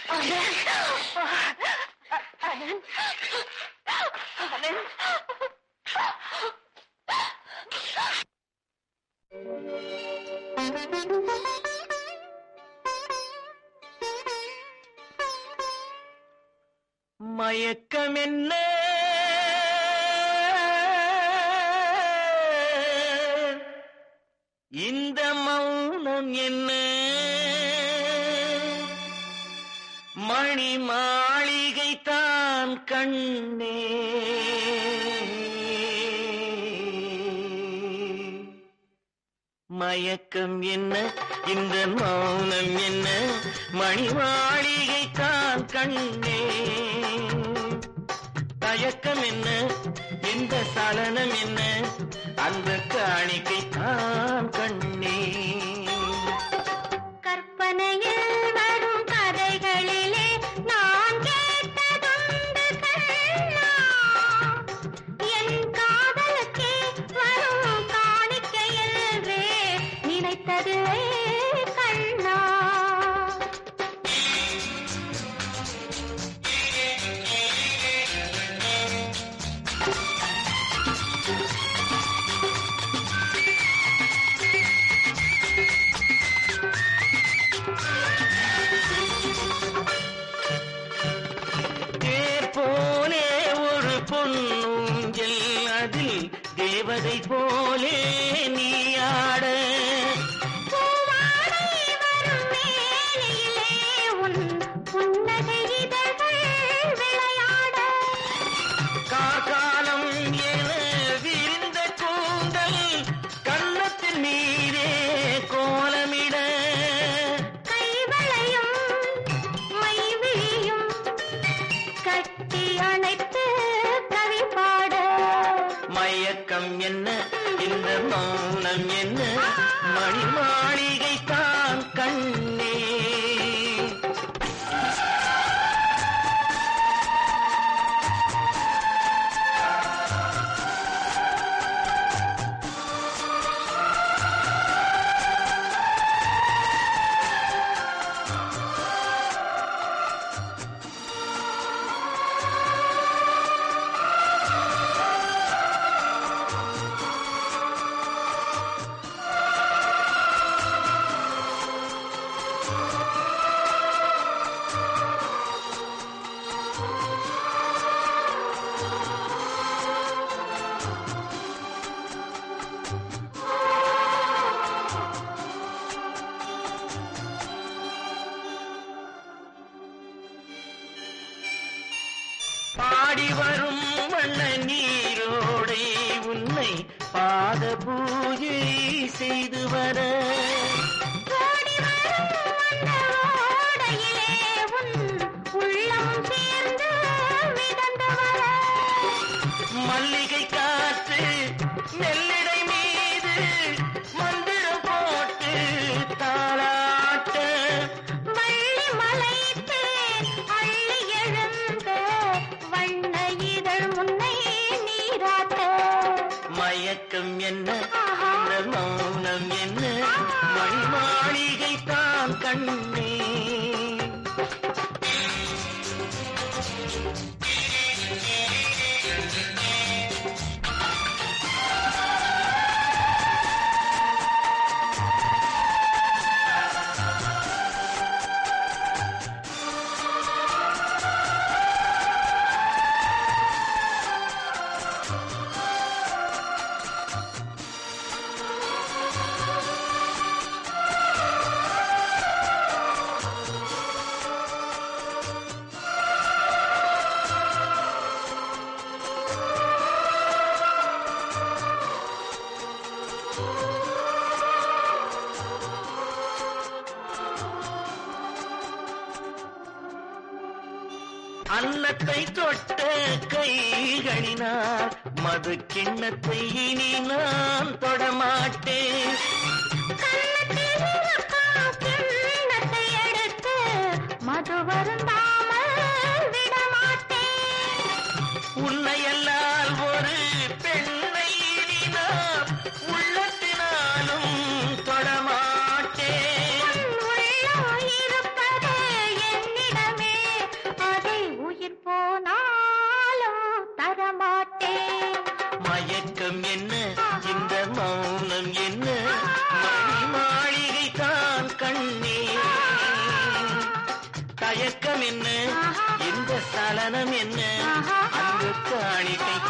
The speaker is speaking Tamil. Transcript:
அனந்த் அனந்த் மயக்கம் என்ன இந்த மௌனம் என்ன மணி மாளிகை தான் கண்ணே மயக்கம் என்ன இந்த மௌனம் என்ன மணி மாளிகை தான் கண்ணே தயக்கம் என்ன இந்த சலனம் என்ன அந்த காணிக்கை தான் கண்ணே கற்பனையில் வரும் கதைகளிலே நான் கேட்டதுண்டு கண்ணா என் காதலுக்கே வரும் காணிக்கையல்வே நினைத்ததில்லை கண்ணா தேர் போலே ஒரு பொன்னூஞ்சல் அதில் தேவதை போலே நீயாட பூவாடை வரும் வேளையிலே உன் புன்னகை இதழ்கள் விளையாட கார்காலம் என விரிந்த கூந்தல் கன்னத்தின் மீதே கோலமிட கைவளையும் மைவிழியும் கட்டி அணைத்து கவி பாட மயக்கம் என்ன இந்த மௌனம் என்ன மணி மாளிகை தான் கண்ணே பாடி வரும் வண்ண நீரோடை உன்னை பாத பூஜை செய்து வர ஓடி வரும் அந்த ஓடையிலே உன் உள்ளம் சேர்ந்து மிதந்து வர மல்லிகை காற்று நெல்லிடை மீது மந்திரம் போட்டு தாளாட்ட வள்ளி மலைத்து அள்ளி எழுந்த வண்ண இதழ் முன்னை நீராட்ட மயக்கம் என்ன இந்த மௌனம் என்ன மணி மாளிகை தான் கண்ணே அன்னத்தை தொட்ட கைகளினால் மது கிண்ணத்தை இனி நான் தொடமாட்டேன் கன்னத்தில் இருக்கும் கிண்ணத்தை எடுத்து மது வருந்தாமல் விடமாட்டேன் உன்னையல்லால் ஒரு பெண்ணை இனி நான் உள்ளத்தினாலும் தொடமாட்டேன் உன் உள்ளம் இருப்பது என்னிடமே தயக்கம் என்ன ஆஹா. இந்த சலனம் என்ன ஆஹா. அன்பு காணிக்கை